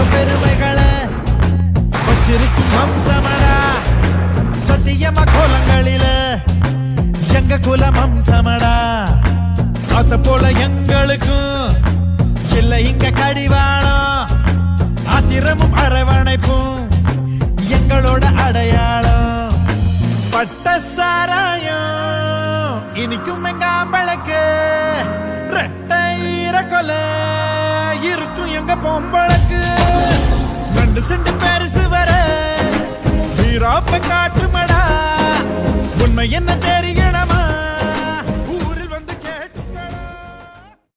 பெருமைகளை வச்சிருக்கும் வம்சமடா சத்தியமா கோலங்களில எங்க குலம் வம்சமடா அத போல எங்களுக்கும் இல்ல இங்க கடிவாளம் ஆத்திரமும் அரவணைப்பும் எங்களோட அடையாளம் பட்ட சாராயம் இனிக்கும் எங்க ஆம்பளுக்கு ரெட்டை ஈரக்கொல இருக்கும் எங்க பொம்பளுக்கு ரெண்டு செண்டு பெருசு வர வீராப்ப காட்டு